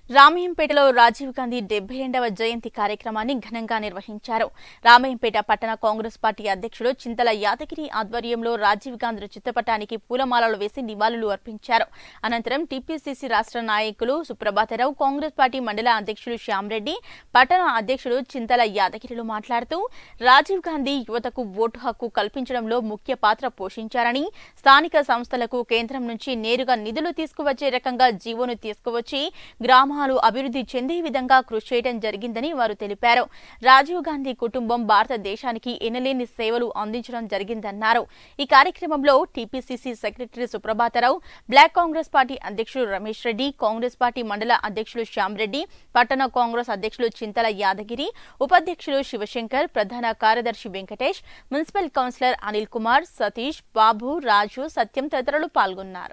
రామయ్యంపేటలో రాజీవ్ గాంధీ డెబ్బై రెండవ జయంతి కార్యక్రమాన్ని ఘనంగా నిర్వహించారు రామయ్యంపేట పట్టణ కాంగ్రెస్ పార్టీ అధ్యక్షుడు చింతల యాదగిరి ఆధ్వర్యంలో రాజీవ్ గాంధీ చిత్తపటానికి పూలమాలలు వేసి నివాళులు అర్పించారు అనంతరం టీపీసీసీ రాష్ట్ర నాయకులు సుప్రభాతరావు కాంగ్రెస్ పార్టీ మండల అధ్యక్షుడు శ్యామరెడ్డి పట్టణ అధ్యక్షుడు చింతల యాదగిరిలు మాట్లాడుతూ రాజీవ్ గాంధీ యువతకు ఓటు హక్కు కల్పించడంలో ముఖ్య పాత్ర పోషించారని స్థానిక సంస్థలకు కేంద్రం నుంచి నేరుగా నిధులు తీసుకువచ్చే రకంగా జీవోను తీసుకువచ్చి గ్రామాలు అభివృద్ధి చెందే విధంగా కృషి చేయడం జరిగిందని వారు తెలిపారు రాజీవ్ గాంధీ కుటుంబం భారతదేశానికి ఎనలేని సేవలు అందించడం జరిగిందన్నారు ఈ కార్యక్రమంలో TPCC secretary Suprabhatarao block Congress party అధ్యక్షుడు రమేష్ రెడ్డి కాంగ్రెస్ పార్టీ మండల అధ్యక్షుడు శ్యామ్ రెడ్డి పట్టణ కాంగ్రెస్ అధ్యక్షులు చింతల యాదగిరి ఉపాధ్యక్షులు శివశంకర్ ప్రధాన కార్యదర్శి వెంకటేష్ మున్సిపల్ కౌన్సిలర్ అనిల్ కుమార్ సతీష్ బాబు రాజు సత్యం తదితరులు పాల్గొన్నారు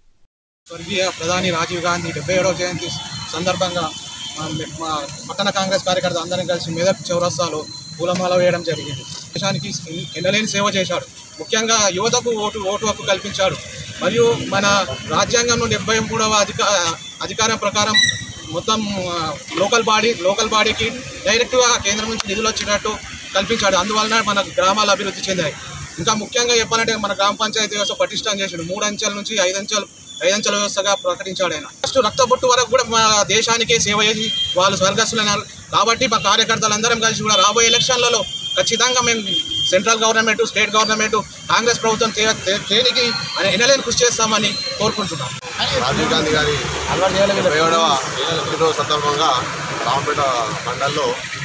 స్వర్గీయ ప్రధాని రాజీవ్ గాంధీ డెబ్బై ఏడవ జయంతి సందర్భంగా మా మా పట్టణ కాంగ్రెస్ కార్యకర్త అందరం కలిసి మెదక్ చౌరస్తాలో పూలమాల వేయడం జరిగింది దేశానికి ఎన్నలేని సేవ చేశాడు ముఖ్యంగా యువతకు ఓటు ఓటు హక్కు కల్పించాడు మరియు మన రాజ్యాంగంలో డెబ్బై మూడవ అధిక అధికారం ప్రకారం మొత్తం ఆ, లోకల్ బాడీ లోకల్ బాడీకి డైరెక్ట్గా కేంద్రం నుంచి నిధులు వచ్చేటట్టు కల్పించాడు అందువలన మన గ్రామాలు అభివృద్ధి చెందాయి ఇంకా ముఖ్యంగా చెప్పాలంటే మన గ్రామ పంచాయతీ వ్యవస్థ పటిష్టం చేసాడు మూడు అంచెల నుంచి ఐదు అంచెలు ఐదంచెల వ్యవస్థగా ప్రకటించాడు ఆయన ఫస్ట్ రక్తబొట్టు వరకు కూడా మన దేశానికే సేవ చేసి వాళ్ళు స్వర్గస్థులైనారు కాబట్టి మా కార్యకర్తలందరం కలిసి కూడా రాబోయే ఎలక్షన్లలో ఖచ్చితంగా మేము central government state government Congress ప్రభుత్వం తే- తే- తేనికి ఎనలేని కృషి చేస్తామని కోరుకుంటున్నాం రాజీవ్ గాంధీ గారి డెబ్బై ఏడవ పుట్టినరోజు సందర్భంగా రామపేట మండల్లో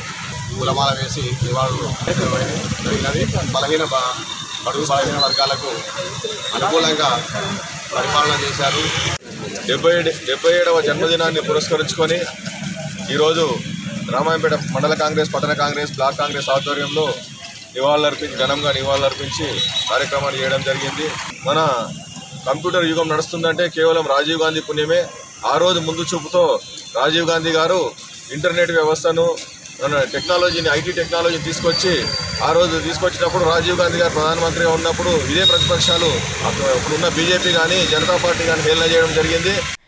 పూలమాల వేసి నివాళులు జరిగినది బలహీన బ- బడుగు బలహీన వర్గాలకు అనుకూలంగా పరిపాలన చేశారు డెబ్బై డెబ్బై ఏడవ జన్మదినాన్ని పురస్కరించుకొని ఈరోజు రామాయంపేట మండల కాంగ్రెస్ పట్టణ కాంగ్రెస్ బ్లాక్ కాంగ్రెస్ ఆధ్వర్యంలో నివాళులర్పించి ఘనంగా నివాళులర్పించి కార్యక్రమాన్ని చేయడం జరిగింది మన కంప్యూటర్ యుగం నడుస్తుందంటే కేవలం రాజీవ్ గాంధీ పుణ్యమే ఆ రోజు ముందు చూపుతో రాజీవ్ గాంధీ గారు ఇంటర్నెట్ వ్యవస్థను మన టెక్నాలజీని ఐటీ టెక్నాలజీని తీసుకొచ్చి ఆ రోజు తీసుకొచ్చినప్పుడు రాజీవ్ గాంధీ గారు ప్రధానమంత్రిగా ఉన్నప్పుడు ఇదే ప్రతిపక్షాలు అప్పుడు ఇప్పుడున్న బీజేపీ కానీ జనతా పార్టీ కానీ హేళన చేయడం జరిగింది